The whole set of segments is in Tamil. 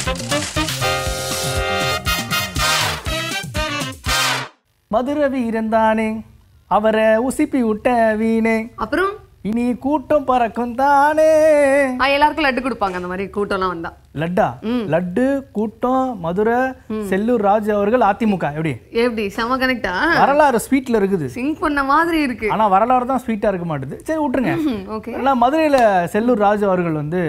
மதுர வீரன் தானே அவரை உசிப்பி விட்ட வீணே அப்புறம் இனி கூட்டம் பறக்கும் தானே ஆ, எல்லாருக்கும் லட்டு கொடுப்பாங்க அந்த மாதிரி கூட்டம்லாம் வந்தா லட்டா லட்டு கூட்டம் மதுரை செல்லூர் ராஜ் அவர்கள் அதிமுக எப்படி எப்படி செம கனெக்டா வரலாறு ஸ்வீட்ல இருக்குது சிங்க் பண்ண மாதிரி இருக்கு ஆனா வரலாறு தான் ஸ்வீட்டா இருக்க மாட்டுது சரி விட்டுருங்க ஓகே ஆனா மதுரையில செல்லூர் ராஜ் அவர்கள் வந்து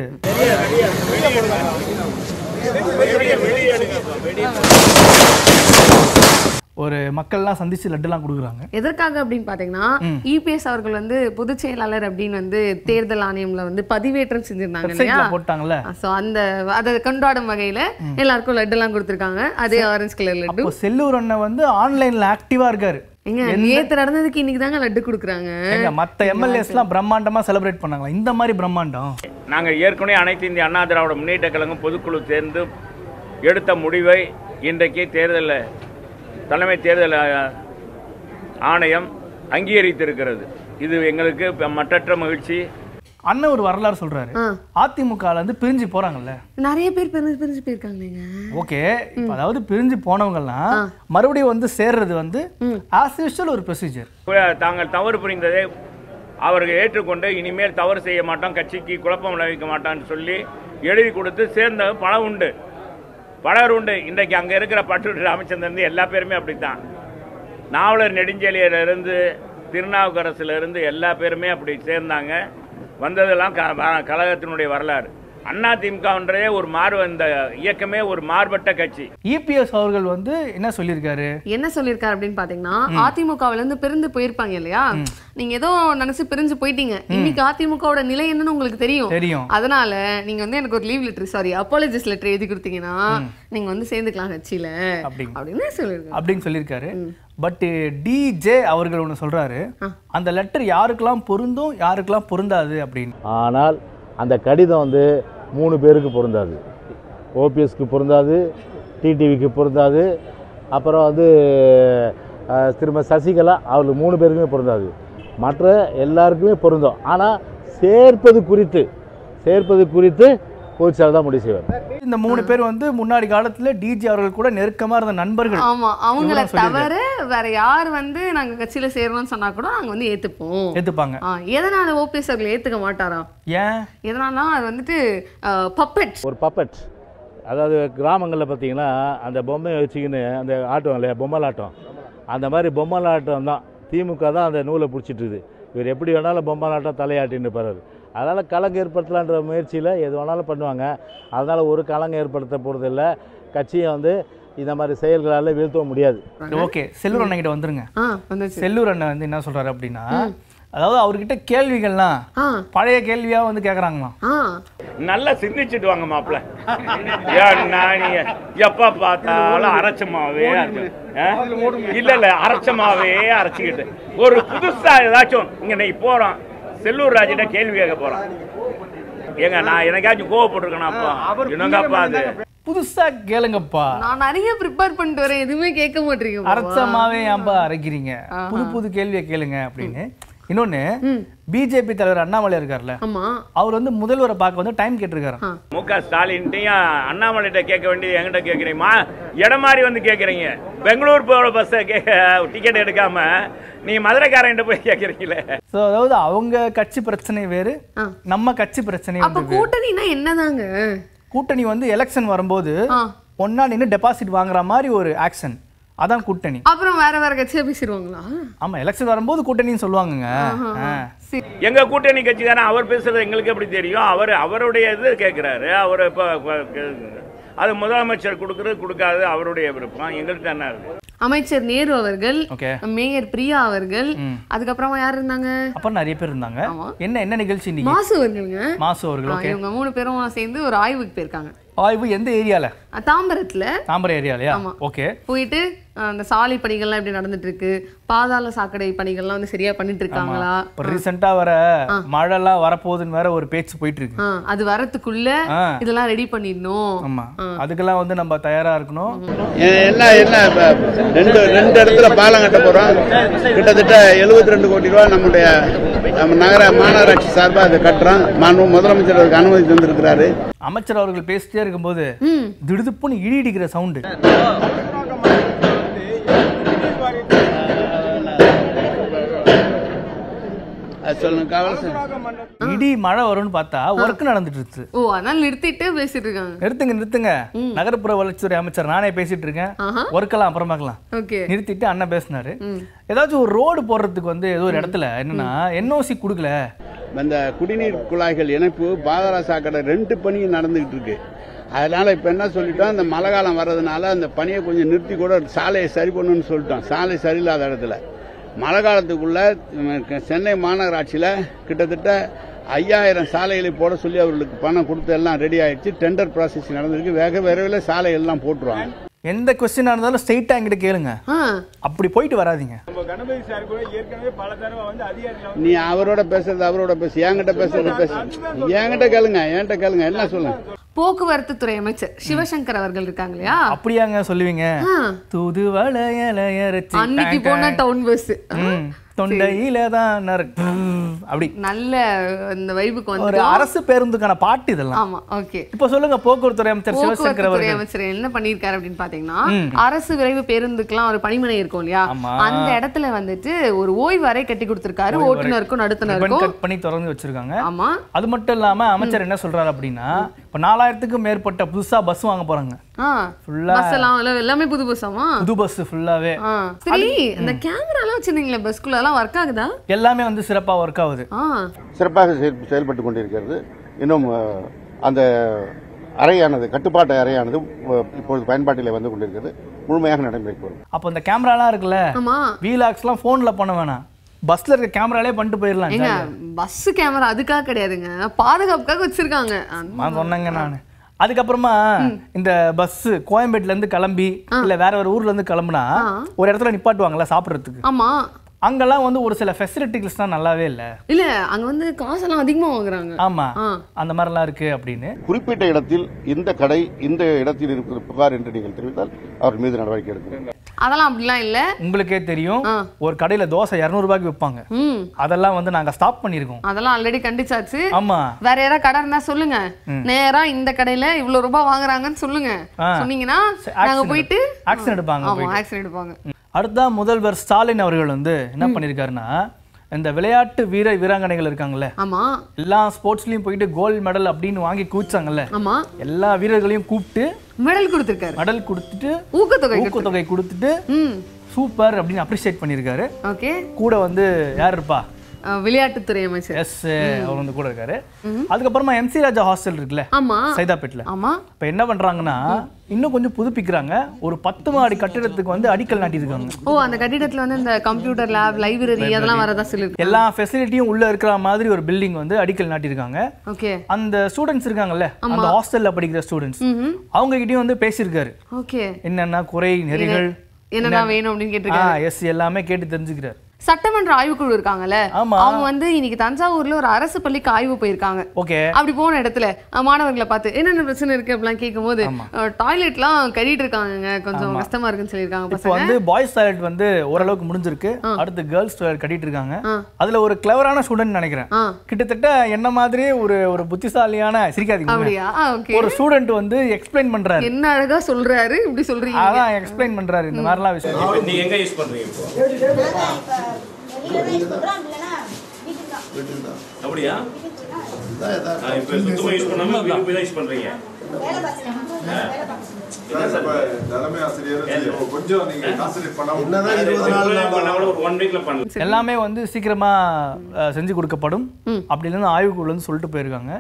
ஒரு மக்கள்லாம் சந்திச்சு லட்டுலாம் கொடுக்குறாங்க எதற்காக அப்படின்னு பாத்தீங்கன்னா இபிஎஸ் அவர்கள் வந்து பொதுச் செயலாளர் அப்படின்னு வந்து தேர்தல் ஆணையம்ல வந்து பதிவேற்றம் செஞ்சிருந்தாங்க இல்லையா வெப்சைட்ல போட்டாங்கல்ல சோ அந்த அதை கொண்டாடும் வகையில எல்லாருக்கும் லட்டு எல்லாம் கொடுத்துருக்காங்க அதே ஆரஞ்சு கலர் லட்டு இப்போ செல்லூர் அண்ணன் வந்து ஆன்லைன்ல ஆக்டிவா இருக்காரு எங்க நேத்து நடந்ததுக்கு இன்னைக்கு தாங்க லட்டு கொடுக்குறாங்க எங்க மத்த எம்எல்ஏஸ்லாம் பிரம்மாண்டமா செலிப்ரேட் பண்ணாங்களா இந்த மாதிரி பிரம்மாண்டம் நாங்கள் ஏற்கனவே அனைத்து இந்திய அண்ணா திராவிட முன்னேற்ற கழகம் பொதுக்குழு சேர்ந்து எடுத்த முடிவை இன்றைக்கு தேர்தல் தலைமை தேர்தல் அஹ், ஆணையம் அங்கீகரித்திருக்கிறது இது எங்களுக்கு ப- மற்றற்ற மகிழ்ச்சி அண்ணன் ஒரு வரலாறு சொல்றாரு ஆ. அதிமுகல இருந்து பிரிஞ்சு போறாங்கல்ல நிறைய பேர் பிரிஞ்சு பிரிஞ்சு போயிருக்காங்களேங்க ஓகே இப்போ அதாவது பிரிஞ்சு போனவங்கலாம் மறுபடியும் வந்து சேர்றது வந்து ஆஸ் யூஷுவல் ஒரு ப்ரொசீஜர் கு- தாங்கள் தவறு புரிந்ததை அவர்கள் ஏற்றுக்கொண்டு இனிமேல் தவறு செய்ய மாட்டோம் கட்சிக்கு குழப்பம் விளைவிக்க மாட்டோம்னு சொல்லி எழுதி கொடுத்து சேர்ந்த பணம் உண்டு பலர் உண்டு இன்றைக்கு அங்கே இருக்கிற பட்டு ராமச்சந்திரன் எல்லா பேருமே அப்படித்தான் நாவலர் நெடுஞ்செழியிலிருந்து திருநாவுக்கரசுலேருந்து எல்லா பேருமே அப்படி சேர்ந்தாங்க வந்ததெல்லாம் க வ- கழகத்தினுடைய வரலாறு அண்ணா திமுகன்றதே ஒரு மாறு இந்த இயக்கமே ஒரு மாறுபட்ட கட்சி இபிஎஸ் அவர்கள் வந்து என்ன சொல்லியிருக்காரு என்ன சொல்லியிருக்காரு அப்படின்னு பாத்தீங்கன்னா அதிமுகவுல இருந்து பிரிந்து போயிருப்பாங்க இல்லையா நீங்க ஏதோ நினைச்சு பிரிஞ்சு போயிட்டீங்க இன்னைக்கு அதிமுகவோட நிலை என்னன்னு உங்களுக்கு தெரியும் தெரியும் அதனால நீங்க வந்து எனக்கு ஒரு leave letter sorry apologies letter எழுதி கொடுத்தீங்கன்னா நீங்க வந்து சேர்ந்துக்கலாம் கட்சியில அப்படிங்க. அப்படின்னு சொல்லியிருக்காரு அப்படின்னு சொல்லியிருக்காரு பட் டிஜே அவர்கள் ஒன்று சொல்றாரு அந்த லெட்டர் யாருக்கெல்லாம் பொருந்தும் யாருக்கெல்லாம் பொருந்தாது அப்படின்னு ஆனால் அந்த கடிதம் வந்து மூணு பேருக்கு பொருந்தாது ஓபிஎஸ்க்கு பொருந்தாது டிடிவிக்கு பொருந்தாது அப்புறம் வந்து அஹ், திரும்ப சசிகலா அவர்கள் மூணு பேருக்குமே பொருந்தாது மற்ற எல்லாருக்குமே பொருந்தும் ஆனால் சேர்ப்பது குறித்து சேர்ப்பது குறித்து பொதுச்செயலாளர் தான் முடிவு செய்வார் இந்த மூணு பேர் வந்து முன்னாடி காலத்துல டிஜே அவர்கள் கூட நெருக்கமா இருந்த நண்பர்கள் ஆமா அவங்கள இவரும் சொல்லியிருக்காரு. தவிர வேற யார் வந்து நாங்க கட்சியில சேரணும்னு சொன்னா கூட நாங்க வந்து ஏத்துப்போம் ஏத்துப்பாங்க ஆ, எதனால ஓபிஎஸ் அவர்கள் ஏத்துக்க மாட்டாராம் ஏன் எதனால அது வந்துட்டு பப்பெட் ஒரு பப்பட் அதாவது கிராமங்களில் பார்த்தீங்கன்னா அந்த பொம்மையை வச்சுக்கின்னு அந்த ஆட்டம் இல்லையா பொம்மலாட்டம் அந்த மாதிரி பொம்மலாட்டம் தான் திமுக தான் அந்த நூலை பிடிச்சிட்டுருது இவர் எப்படி வேணாலும் பொம்மலாட்டம் தலையாட்டின்னு பாரு அதனால் கலங்க ஏற்படுத்தலான்ற முயற்சியில் எது வேணாலும் பண்ணுவாங்க அதனால் ஒரு கலங்க ஏற்படுத்த போகிறதில்ல கட்சியை வந்து இந்த மாதிரி செயல்களால் வீழ்த்தவும் முடியாது ஓகே செல்லூர் அண்ணன் கிட்ட வந்துருங்க ஆ வந்துச்சு செல்லூர் அண்ணன் வந்து என்ன சொல்றாரு அப்படின்னா அதாவது அவர்கிட்ட கேள்விகள்லாம் ஆ பழைய கேள்வியா வந்து கேக்குறாங்களாம் ஆ நல்லா சிந்திச்சுட்டு வாங்க மாப்பிள்ள ஏன்னா நீங்க எப்ப பார்த்தாலும் அரைச்சமாவே இல்ல இல்ல அரைச்சமாவே அரைச்சுக்கிட்டு ஒரு புதுசா ஏதாச்சும் இங்க இன்னைக்கு போறோம் செல்லூர் ராஜிட்ட கேள்வி கேட்க போறோம் ஏங்க நான் எனக்காச்சும் கோவப்பட்டிருக்கேனாப்பா என்னங்கப்பா அது புதுசா கேளுங்கப்பா நான் நிறைய ப்ரிப்பேர் பண்ணிட்டு வரேன் எதுவுமே கேட்க மாட்டீங்க மாமா. அரைச்சமாவே ஏன்பா அரைக்கிறீங்க புது புது கேள்வியை கேளுங்க அப்படின்னு இன்னொன்னு பிஜேபி தலைவர் அண்ணாமலை இருக்கார்ல ஆமா அவர் வந்து முதல்வரை பார்க்க வந்து டைம் கேட்டிருக்காரு மு க ஸ்டாலின்ட்டையும் அண்ணாமலைகிட்ட கேட்க வேண்டியது என்கிட்ட கேட்குறீங்கம்மா இடம் மாதிரி வந்து கேட்குறீங்க பெங்களூர் போகிற பஸ்ஸை கே டிக்கெட் எடுக்காம நீ மதுரைக்காரன்ட்ட போய் கேட்குறீங்களே ஸோ அதாவது அவங்க கட்சி பிரச்சனை வேறு ஆ. நம்ம கட்சி பிரச்சனை அப்ப வந்து வேறு. கூட்டணினா என்னதாங்க கூட்டணி வந்து எலெக்ஷன் வரும்போது ஆ. ஒன்னா நின்று டெபாசிட் வாங்குற மாதிரி ஒரு ஆக்ஷன் அதான் கூட்டணி அப்புறம் வேற வேற கட்சியா பேசிடுவாங்களா ஆமா எலெக்ஷன் வரும்போது கூட்டணின்னு சொல்லுவாங்கங்க ஆ. சரி எங்க கூட்டணி கட்சி தானே அவர் பேசுறது எங்களுக்கு எப்படி தெரியும் அவர் அவருடைய இது கேட்குறாரு அவர் இப்போ அது முதலமைச்சர் கொடுக்குறது கொடுக்காது அவருடைய விருப்பம் எங்களுக்கு என்ன இருக்கு அமைச்சர் நேரு அவர்கள் ஓகே மேயர் பிரியா அவர்கள் அதுக்கப்புறமா யார் இருந்தாங்க அப்புறம் நிறைய பேர் இருந்தாங்க ஆமா. என்ன என்ன நிகழ்ச்சி இன்னைக்கு மாசு அவர்களுங்க மாசு அவர்கள் ஆ, ஓகே இவங்க மூணு பேரும் சேர்ந்து ஒரு ஆய்வுக்கு போயிருக்காங்க ஆய்வு எந்த ஏரியால அஹ் தாம்பரத்துல தாம்பரம் ஏரியாலயா ஆமா. ஓகே போயிட்டு அஹ், அந்த சாலை பணிகள்லாம் எப்படி நடந்துட்டு இருக்கு பாதாள சாக்கடை பணிகள்லாம் வந்து சரியா பண்ணிட்டு இருக்காங்களா இப்போ ரீசெண்டா வர மழைலாம் வரப்போகுதுன்னு வேற ஒரு பேச்சு போயிட்டு இருக்கு ஆ, அது வரத்துக்குள்ள ஆ. இதெல்லாம் ரெடி பண்ணிடணும் ஆமா அதுக்கெல்லாம் வந்து நம்ம தயாரா இருக்கணும் என்ன என்ன இப்ப ரெண்டு ரெண்டு இடத்துல பாலம் கட்ட போறோம் கிட்டத்தட்ட 72 ரெண்டு கோடி ரூபாய் நம்முடைய நம்ம நகர மாநகராட்சி சார்பாக அதை கட்டுறோம் மாண்பு முதலமைச்சர் அதுக்கு அனுமதி தந்திருக்கிறாரு அமைச்சர் அவர்கள் பேசிட்டே இருக்கும்போது ம் திடுதுப்புன்னு இடி இடிக்கிற சவுண்டு அது சொல்லுங்க கவலை சார் இடி மழை வரும்னு பார்த்தா ஒர்க் நடந்துட்டு இருக்கு ஓ அதனால நிறுத்திட்டு பேசிட்டு இருக்காங்க நிறுத்துங்க நிறுத்துங்க நகர்ப்புற வளர்ச்சித்துறை அமைச்சர் நானே பேசிட்டு இருக்கேன் ஆஹா. ஒர்க்கெல்லாம் அப்புறமாக்கலாம் ஓகே நிறுத்திட்டு அண்ணன் பேசினாரு ஏதாச்சும் ஒரு ரோடு போடுறதுக்கு வந்து ஏதோ ஒரு இடத்துல என்னன்னா என்ஓசி கொடுக்கல இந்த குடிநீர் குழாய்கள் இணைப்பு பாதரா சாக்கடை ரெண்டு பணியும் நடந்துகிட்டு இருக்கு அதனால இப்ப என்ன சொல்லிட்டோம் இந்த மழை காலம் வர்றதுனால அந்த பணியை கொஞ்சம் நிறுத்தி கூட சாலையை சரி பண்ணணும்னு சொல்லிட்டோம் சாலை சரியில்லாத இடத்துல மழை காலத்துக்குள்ள உம், சென்னை மாநகராட்சியில கிட்டத்தட்ட ஐயாயிரம் சாலைகளை போட சொல்லி அவர்களுக்கு பணம் கொடுத்து எல்லாம் ரெடி ஆயிடுச்சு டெண்டர் ப்ராசஸ் நடந்திருக்கு வேக விரைவில் சாலை எல்லாம் போட்டுருவாங்க எந்த கொஸ்டினா இருந்தாலும் ஸ்ட்ரைட்டா என்கிட்ட கேளுங்க ஆ அப்படி போயிட்டு வராதீங்க நீ அவரோட பேசுறது அவரோட பேசு என்கிட்ட பேசுறது பேசு என்கிட்ட கேளுங்க என்கிட்ட கேளுங்க என்ன சொல்லுங்க போக்குவரத்து துறை அமைச்சர் சிவசங்கர் அவர்கள் இருக்காங்க இல்லையா அப்படியாங்க சொல்லுவீங்க ஆ. தூது வளையலையரைச்சி அன்னைக்கு போன டவுன் பஸ் ம், தொண்டையில தான் நறு- அப்படி நல்ல இந்த வைபுக்கு ஒரு வந்து அரசு பேருந்துக்கான பாட்டு இதெல்லாம் ஆமா ஓகே இப்ப சொல்லுங்க போக்குவரத்து துறை அமைச்சர் சிவசங்கர் போக்குவரத்து துறை அவர்கள் அமைச்சர் என்ன பண்ணிருக்காரு அப்படின்னு பாத்தீங்கன்னா அரசு விரைவு பேருந்துக்கெல்லாம் ஒரு பணிமனை இருக்கும் இல்லையா ஆமா. அந்த இடத்துல வந்துட்டு ஒரு ஓய்வு அறை கட்டி கொடுத்திருக்காரு ஓட்டுநருக்கும் ரிப்பன் நடுத்துனருக்கும் கட் பண்ணி திறந்து வச்சிருக்காங்க ஆமா அது மட்டும் இல்லாம அமைச்சர் என்ன சொல்றாரு அப்படின்னா இப்ப நாலாயிரத்துக்கும் மேற்பட்ட புதுசா பஸ் வாங்க போறாங்க ஆ ஃபுல்லா பஸ் எல்லாம் எல்லாம் எல்லாமே புது பஸ்ஸாமா புது பஸ் ஃபுல்லாவே ஆ சரி இந்த கேமரா எல்லாம் வச்சிருந்தீங்களே பஸ்குள்ள எல்லாம் ஒர்க் ஆகுதா எல்லாமே வந்து சிறப்பா ஒர்க் ஆகுது ஆ சிறப்பாக செயல் செயல்பட்டு கொண்டிருக்கிறது இன்னும் அஹ், அந்த அறையானது கட்டுப்பாட்டு அறையானது அஹ், இப்பொழுது பயன்பாட்டில் வந்து கொண்டிருக்கிறது முழுமையாக நடைமுறைக்கு வரும் அப்போ இந்த கேமராலாம் இருக்குல்ல ஆமா வீலாக்ஸ்லாம் ஃபோன்ல பண்ண வேணாம் பஸ்ல இருக்க கேமராலே பண்ணிட்டு போயிடலாம் ஏங்க பஸ் கேமரா அதுக்காக கிடையாதுங்க பாதுகாப்புக்காக வச்சிருக்காங்க அந்த- நான் சொன்னேங்க நான் அதுக்கப்புறமா இந்த பஸ் கோயம்பேட்டுல இருந்து கிளம்பி இல்ல வேற ஒரு ஊர்ல இருந்து கிளம்புனா ஒரு இடத்துல நிப்பாட்டுவாங்கல்ல சாப்பிடுறதுக்கு ஆமா அங்கெல்லாம் வந்து ஒரு சில ஃபெசிலிட்டிஸ் தான் நல்லாவே இல்ல இல்ல அங்க வந்து காசெல்லாம் அதிகமா வாங்குறாங்க ஆமா ஆ. அந்த மாதிரிலாம் இருக்கு அப்படின்னு குறிப்பிட்ட இடத்தில் இந்த கடை இந்த இடத்தில் இருக்கிற புகார் என்று நீங்கள் தெரிவித்தால் அவர் மீது நடவடிக்கை எடுக்கும் அதெல்லாம் அப்படிலாம் இல்ல உங்களுக்கே தெரியும் ஆ. ஒரு கடையில தோசை 200 ரூபாய்க்கு விற்பாங்க ம் அதெல்லாம் வந்து நாங்க ஸ்டாப் பண்ணியிருக்கோம் அதெல்லாம் ஆல்ரெடி கண்டிச்சாச்சு ஆமா வேற யாராவது கடை இருந்தா சொல்லுங்க நேரா இந்த கடையில இவ்வளவு ரூபாய் வாங்குறாங்கன்னு சொல்லுங்க ஆ. சொன்னீங்கன்னா சரி, நாங்க action போயிட்டு action எடுப்பாங்க ஆமா ஆக்சன் எடுப்பாங்க அடுத்தா முதல்வர் ஸ்டாலின் அவர்கள் வந்து என்ன பண்ணியிருக்காருன்னா இந்த விளையாட்டு வீர வீராங்கனைகள் இருக்காங்கல்ல ஆமா எல்லா ஸ்போர்ட்ஸ்லயும் போயிட்டு கோல்டு மெடல் அப்படின்னு வாங்கி கூச்சாங்கல்ல ஆமா எல்லா வீரர்களையும் கூப்பிட்டு மெடல் கொடுத்திருக்காரு மெடல் கொடுத்துட்டு ஊக்கத்தொகை ஊக்கத்தொகை கொடுத்துட்டு ம் சூப்பர் அப்படின்னு அப்ரிஷியேட் பண்ணியிருக்காரு ஓகே கூட வந்து யார் இருப்பா விளையாட்டுத்துறை அமைச்சர் எஸ் அவர் வந்து கூட இருக்காரு அதுக்கப்புறமா எம்சி ராஜா ஹாஸ்டல் இருக்குல்ல ஆமா சைதாப்பேட்டில் ஆமா இப்போ என்ன பண்றாங்கன்னா இன்னும் கொஞ்சம் புதுப்பிக்கிறாங்க ஒரு பத்து மாடி கட்டிடத்துக்கு வந்து அடிக்கல் நாட்டியிருக்காங்க ஓ அந்த கட்டிடத்துல வந்து இந்த கம்ப்யூட்டர் லேப் லைப்ரரி அதெல்லாம் வரதா சொல்லிருக்கு எல்லா ஃபெசிலிட்டியும் உள்ள இருக்கிற மாதிரி ஒரு பில்டிங் வந்து அடிக்கல் நாட்டியிருக்காங்க ஓகே அந்த ஸ்டூடெண்ட்ஸ் இருக்காங்கல்ல அந்த ஹாஸ்டல்ல படிக்கிற ஸ்டூடெண்ட்ஸ் ம்ஹும். அவங்க கிட்டயும் வந்து பேசியிருக்காரு ஓகே என்னென்ன குறை நெறிகள் என்னதான் வேணும் அப்படின்னு கேட்டிருக்காரு எஸ் எல்லாமே கேட்டு தெரிஞ்சுக்கிறாரு சட்டமன்ற ஆய்வுக்குழு இருக்காங்கல்ல ஆமா. அவங்க வந்து இன்னைக்கு தஞ்சாவூர்ல ஒரு அரசு பள்ளிக்கு ஆய்வு போயிருக்காங்க ஓகே அப்படி போன இடத்துல அஹ், மாணவர்களை பார்த்து என்னென்ன பிரச்சனை இருக்கு அப்படிலாம் கேட்கும்போது டாய்லெட்லாம் கட்டிட்டு இருக்காங்க கொஞ்சம் கஷ்டமா இருக்குன்னு சொல்லியிருக்காங்க இப்போ பசங்க வந்து பாய்ஸ் டாய்லெட் வந்து ஓரளவுக்கு முடிஞ்சிருக்கு அடுத்து கேர்ள்ஸ் டாய்லெட் கட்டிட்டு இருக்காங்க அதுல ஒரு கிளவரான ஸ்டூடெண்ட் நினைக்கிறேன் ஆ. கிட்டத்தட்ட என்ன மாதிரி ஒரு ஒரு புத்திசாலியான சிரிக்காதீங்க அப்படியா ஓகே ஒரு ஸ்டூடெண்ட் வந்து எக்ஸ்பிளைன் பண்றாரு என்ன அழகா சொல்றாரு இப்படி சொல்றீங்க அதான் எக்ஸ்பிளைன் பண்றாரு இந்த மாதிரிலாம் விஷயம் நீங்க எங்க யூஸ் பண்றீங்க இப்போ அப்படியா ஆ, இப்ப சுத்தமா யூஸ் பண்ணாம வீட்டுக்கு போய் தான் யூஸ் பண்றீங்க தலைமை ஆசிரியர் கொஞ்சம் நீங்க கான்சன்ட்ரேட் பண்ணாம பண்ணா கூட ஒரு ஒன் வீக்ல பண்ணலாம் எல்லாமே வந்து சீக்கிரமா அஹ், செஞ்சு கொடுக்கப்படும் அப்படி இல்லைன்னா ஆய்வுக்குள்ள வந்து சொல்லிட்டு போயிருக்காங்க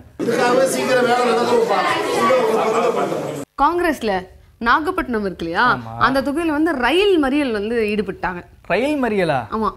காங்கிரஸ்ல நாகப்பட்டினம் இருக்கு இல்லையா அந்த தொகுதியில வந்து ரயில் மறியல் வந்து ஈடுபட்டாங்க ரயில் மறியலா ஆமா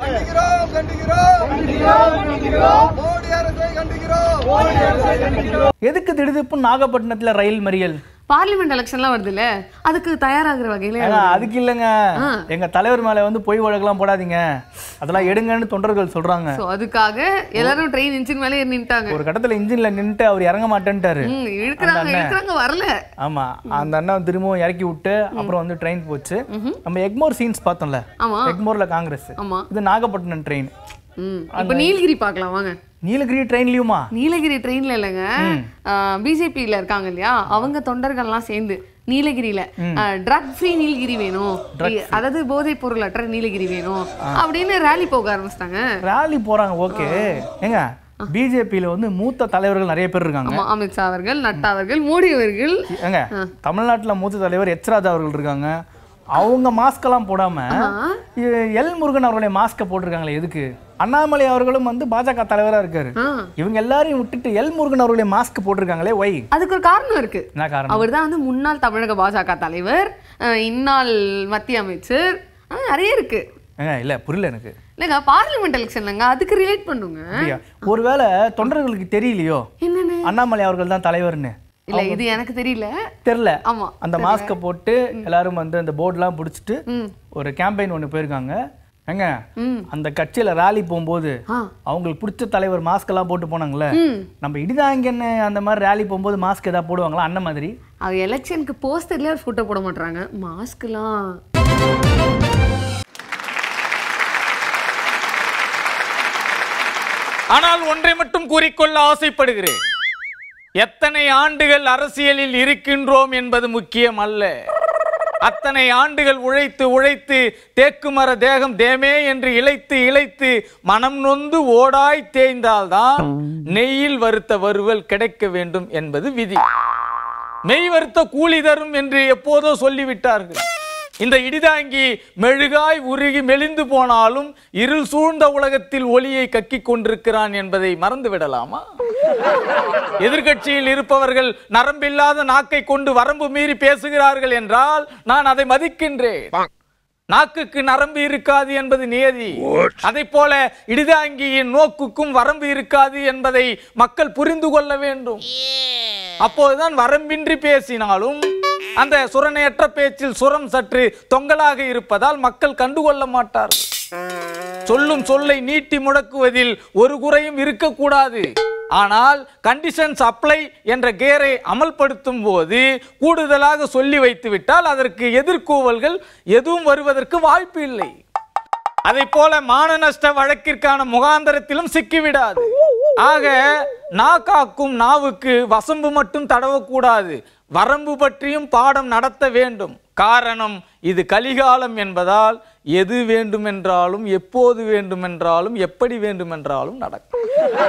எதுக்கு திடுதிப்பு நாகப்பட்டினத்துல ரயில் மறியல் பார்லிமெண்ட் எலெக்ஷன்லாம் வருதுல்ல அதுக்கு தயாராகிற வகையில ஏங்க, அதுக்கு இல்லைங்க எங்க தலைவர் மேல வந்து பொய் வழக்கெல்லாம் போடாதீங்க அதெல்லாம் எடுங்கன்னு தொண்டர்கள் சொல்றாங்க சோ அதுக்காக எல்லாரும் ட்ரெயின் இன்ஜின் மேலே ஏறி நின்ட்டாங்க ஒரு கட்டத்துல இன்ஜின்ல நின்னுட்டு அவர் இறங்க மாட்டேன்ட்டாரு ம், இழுக்கறாங்க இழுக்கறாங்க வரல ஆமா அந்த அண்ணன் திரும்பவும் இறக்கி விட்டு அப்புறம் வந்து ட்ரெயின் போச்சு நம்ம எக்மோர் சீன்ஸ் பார்த்தோம்ல ஆமா எக்மோர்ல காங்கிரஸ் ஆமா இது நாகப்பட்டினம் ட்ரெயின் ம் இப்போ நீலகிரி பார்க்கலாம் வாங்க நீலகிரி ட்ரெயின்லயுமா நீலகிரி ட்ரெயின்ல இல்லைங்க பிஜேபியில இருக்காங்க இல்லையா அவங்க தொண்டர்கள்லாம் சேர்ந்து நீலகிரியில ட்ரக் ஃப்ரீ நீலகிரி வேணும் அதாவது போதைப் பொருள் அற்ற நீலகிரி வேணும் அப்படின்னு ரேலி போக ஆரம்பிச்சிட்டாங்க ரேலி போறாங்க ஓகே ஏங்க பிஜேபியில வந்து மூத்த தலைவர்கள் நிறைய பேர் இருக்காங்க ஆமா அமித்ஷா அவர்கள் நட்டா அவர்கள் மோடி அவர்கள் ஏங்க தமிழ்நாட்டுல மூத்த தலைவர் எச் ராஜா அவர்கள் இருக்காங்க அவங்க மாஸ்க் எல்லாம் போடாம இ- எல் முருகன் அவர்களுடைய மாஸ்கை போட்டிருக்காங்களே எதுக்கு அண்ணாமலை அவர்களும் வந்து பாஜக தலைவரா இருக்காரு ஆ. இவங்க எல்லாரையும் விட்டுட்டு எல் முருகன் அவர்களுடைய மாஸ்க் போட்டிருக்காங்களே ஒய் அதுக்கு ஒரு காரணம் இருக்கு என்ன காரணம் அவர் தான் வந்து முன்னாள் தமிழக பாஜக தலைவர் அஹ், இந்நாள் மத்திய அமைச்சர் அஹ், நிறைய இருக்கு ஏங்க இல்ல புரியல எனக்கு இல்லைங்க பார்லிமெண்ட் எலெக்ஷன்லங்க அதுக்கு ரிலேட் பண்ணுங்க அப்படியா ஒருவேளை தொண்டர்களுக்கு தெரியலையோ என்னன்னு அண்ணாமலை அவர்கள் தான் தலைவர்னு இல்ல இது எனக்கு தெரியல தெரியல ஆமா அந்த மாஸ்கை போட்டு எல்லாரும் வந்து அந்த போர்டுலாம் பிடிச்சிட்டு ஒரு கேம்பெயின் ஒன்று போயிருக்காங்க ஏங்க அந்த கட்சியில ராலி போகும்போது ஆ. அவங்களுக்கு பிடிச்ச தலைவர் மாஸ்க் எல்லாம் போட்டு போனாங்கல்ல நம்ம இடிதாங்கன்னு அந்த மாதிரி ராலி போகும்போது மாஸ்க் ஏதாவது போடுவாங்களா அண்ணன் மாதிரி அவ எலெக்ஷனுக்கு போஸ்டர்லயே ஒரு போட்டோ போட மாட்டாங்க மாஸ்க்லாம் ஆனால் ஒன்றை மட்டும் கூறிக்கொள்ள ஆசைப்படுகிறேன் எத்தனை ஆண்டுகள் அரசியலில் இருக்கின்றோம் என்பது முக்கியம் அல்ல அத்தனை ஆண்டுகள் உழைத்து உழைத்து தேக்குமர தேகம் தேமே என்று இழைத்து இழைத்து மனம் நொந்து ஓடாய் தேய்ந்தால்தான் நெய்யில் வறுத்த வறுவல் கிடைக்க வேண்டும் என்பது விதி மெய் வறுத்த கூலி தரும் என்று எப்போதோ சொல்லிவிட்டார்கள் இந்த இடிதாங்கி மெழுகாய் உருகி மெலிந்து போனாலும் இருள் சூழ்ந்த உலகத்தில் ஒளியை கக்கிக் கொண்டிருக்கிறான் என்பதை மறந்து விடலாமா எதிர்க்கட்சியில் இருப்பவர்கள் நரம்பில்லாத நாக்கை கொண்டு வரம்பு மீறி பேசுகிறார்கள் என்றால் நான் அதை மதிக்கின்றேன் நாக்குக்கு நரம்பு இருக்காது என்பது நியதி அதை போல இடிதாங்கியின் நோக்குக்கும் வரம்பு இருக்காது என்பதை மக்கள் புரிந்து கொள்ள வேண்டும் அப்போதுதான் வரம்பின்றி பேசினாலும் அந்த சுரணையற்ற பேச்சில் சுரம் சற்று தொங்கலாக இருப்பதால் மக்கள் கண்டுகொள்ள மாட்டார்கள் சொல்லும் சொல்லை நீட்டி முடக்குவதில் ஒரு குறையும் இருக்கக்கூடாது ஆனால் கண்டிஷன்ஸ் அப்ளை என்ற கேரை அமல்படுத்தும் போது கூடுதலாக சொல்லி வைத்து விட்டால் அதற்கு எதிர்கூவல்கள் எதுவும் வருவதற்கு வாய்ப்பு இல்லை அதை போல மான நஷ்ட வழக்கிற்கான முகாந்தரத்திலும் சிக்கிவிடாது ஆக நாக்காக்கும் நாவுக்கு வசம்பு மட்டும் தடவக்கூடாது வரம்பு பற்றியும் பாடம் நடத்த வேண்டும் காரணம் இது கலிகாலம் என்பதால் எது வேண்டுமென்றாலும் எப்போது வேண்டுமென்றாலும் எப்படி வேண்டுமென்றாலும் நடக்கும்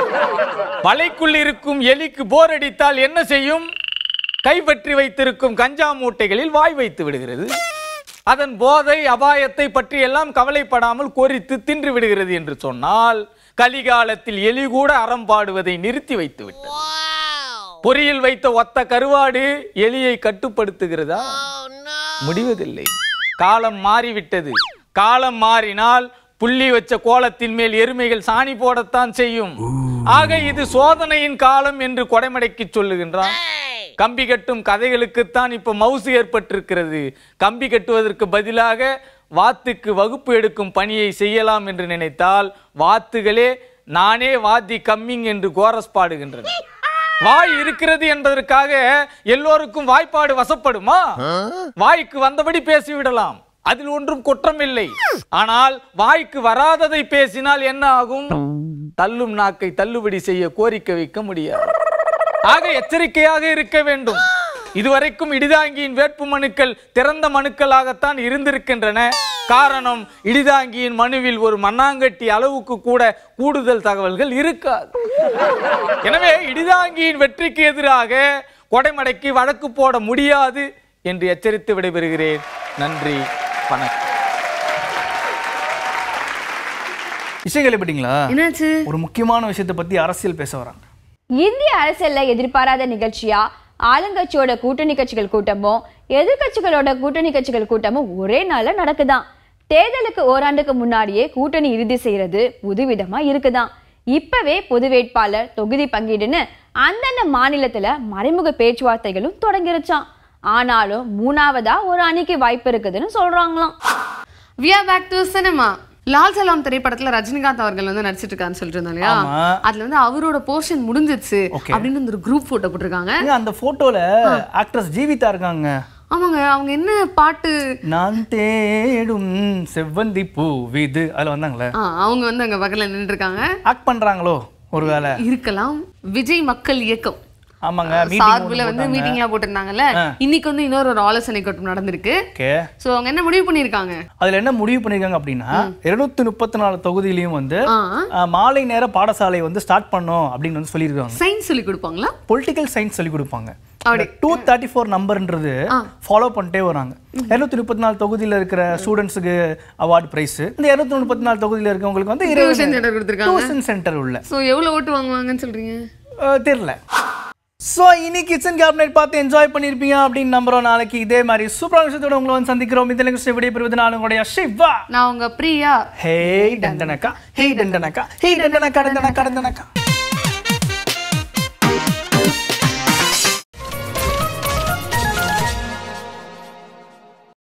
வலைக்குள் இருக்கும் எலிக்கு போர் அடித்தால் என்ன செய்யும் கைப்பற்றி வைத்திருக்கும் கஞ்சா மூட்டைகளில் வாய் வைத்து விடுகிறது அதன் போதை அபாயத்தை பற்றி எல்லாம் கவலைப்படாமல் கொறித்து தின்று விடுகிறது என்று சொன்னால் கலிகாலத்தில் எலி கூட அறம் பாடுவதை நிறுத்தி வைத்து விட்டது பொறியில் வைத்த ஒத்த கருவாடு எலியை கட்டுப்படுத்துகிறதா முடிவதில்லை காலம் மாறிவிட்டது காலம் மாறினால் புள்ளி வச்ச கோலத்தின் மேல் எருமைகள் சாணி போடத்தான் செய்யும் ஆக இது சோதனையின் காலம் என்று கொடைமடைக்கு சொல்லுகின்றான் கம்பி கட்டும் கதைகளுக்குத்தான் இப்ப மவுசு ஏற்பட்டிருக்கிறது கம்பி கட்டுவதற்கு பதிலாக வாத்துக்கு வகுப்பு எடுக்கும் பணியை செய்யலாம் என்று நினைத்தால் வாத்துகளே நானே வாத்தி கம்மிங் என்று கோரஸ் பாடுகின்றன வாய் இருக்கிறது என்பதற்காக எல்லோருக்கும் வாய்ப்பாடு வசப்படுமா வாய்க்கு வந்தபடி பேசிவிடலாம் அதில் ஒன்றும் குற்றம் இல்லை ஆனால் வாய்க்கு வராததை பேசினால் என்ன ஆகும் தள்ளும் நாக்கை தள்ளுபடி செய்ய கோரிக்கை வைக்க முடியாது ஆக எச்சரிக்கையாக இருக்க வேண்டும் இதுவரைக்கும் இடிதாங்கியின் வேட்பு மனுக்கள் திறந்த மனுக்களாகத்தான் இருந்திருக்கின்றன காரணம் இடிதாங்கியின் மனுவில் ஒரு மண்ணாங்கட்டி அளவுக்கு கூட கூடுதல் தகவல்கள் இருக்காது எனவே இடிதாங்கியின் வெற்றிக்கு எதிராக கொடைமடைக்கு வழக்கு போட முடியாது என்று எச்சரித்து விடைபெறுகிறேன் நன்றி வணக்கம் விஷயம் கேள்விப்பட்டீங்களா என்னாச்சு ஒரு முக்கியமான விஷயத்தை பத்தி அரசியல் பேச வராங்க இந்திய அரசியல்ல எதிர்பாராத நிகழ்ச்சியா ஆளுங்கட்சியோட கூட்டணி கட்சிகள் கூட்டமும் எதிர்க்கட்சிகளோட கூட்டணி கட்சிகள் கூட்டமும் ஒரே நாள்ல நடக்குதாம் தேர்தலுக்கு ஓராண்டுக்கு முன்னாடியே கூட்டணி இறுதி செய்யறது புதுவிதமா இருக்குதாம் இப்பவே பொது வேட்பாளர் தொகுதி பங்கீடுன்னு அந்தந்த மாநிலத்துல மறைமுக பேச்சுவார்த்தைகளும் தொடங்கிருச்சாம் ஆனாலும் மூணாவதா ஒரு அணிக்கு வாய்ப்பு இருக்குதுன்னு சொல்றாங்களாம் we are back to cinema Lal Salaam திரைப்படத்துல ரஜினிகாந்த் அவர்கள் வந்து நடிச்சிட்டு இருக்காருன்னு சொல்லிட்டு இருந்தாங்க இல்லையா ஆமா. அதுல வந்து அவரோட போர்ஷன் முடிஞ்சிருச்சு Okay. அப்படின்னு ஒரு குரூப் போட்டோ போட்டிருக்காங்க ஏங்க, அந்த போட்டோல ஆக்ட்ரஸ் ஜீவிதா இருக்காங்க ஆமாங்க அவங்க என்ன பாட்டு நான் தேடும் செவ்வந்தி பூ விது அதுல வந்தாங்களே ஆ, அவங்க வந்து அங்க பக்கத்துல நின்று இருக்காங்க ஆக்ட் பண்றாங்களோ ஒருவேளை இருக்கலாம் விஜய் மக்கள் இயக்கம் ஆமாங்க சார்புல வந்து மீட்டிங்லாம் போட்டிருந்தாங்கல்ல இன்னைக்கு வந்து இன்னொரு ஒரு ஆலோசனை கூட்டம் நடந்திருக்கு ஓகே சோ அவங்க என்ன முடிவு பண்ணிருக்காங்க அதுல என்ன முடிவு பண்ணிருக்காங்க அப்படின்னா இருநூத்தி முப்பத்தி நாலு தொகுதியிலையும் வந்து ஆ. அஹ், மாலை நேர பாடசாலை வந்து ஸ்டார்ட் பண்ணோம் அப்படின்னு வந்து சொல்லியிருக்காங்க சயின்ஸ் சொல்லி கொடுப்பாங்களா பொலிட்டிக்கல் சயின்ஸ் சொல்லி கொடுப்பாங்க அப்படி. டூ தேர்ட்டி ஃபோர் நம்பர்ன்றது ஃபாலோ பண்ணிட்டே வராங்க இருநூத்தி முப்பத்தி நாலு தொகுதியில இருக்கிற ஸ்டூடெண்ட்ஸுக்கு அவார்டு பிரைஸ் இந்த இருநூத்தி முப்பத்தி நாலு தொகுதியில இருக்கவங்களுக்கு வந்து Tuition center கொடுத்திருக்காங்க. டியூஷன் சென்டர் உள்ள சோ எவ்வளவு ஓட்டு வாங்குவாங்கன்னு சொல்றீங்க அஹ், தெரியல ஸோ இன்னைக்கு கிச்சன் கேபினெட் பார்த்து என்ஜாய் பண்ணியிருப்பீங்க அப்படின்னு நம்புறோம் நாளைக்கு இதே மாதிரி சூப்பரான விஷயத்தோட உங்களை வந்து சந்திக்கிறோம் இந்த நிகழ்ச்சி விடைபெறுவது நான் உங்களுடைய சிவா நான் உங்க பிரியா ஹே டண்டனக்கா ஹே டண்டனக்கா ஹே டண்டனக்கா டண்டனக்கா டண்டனக்கா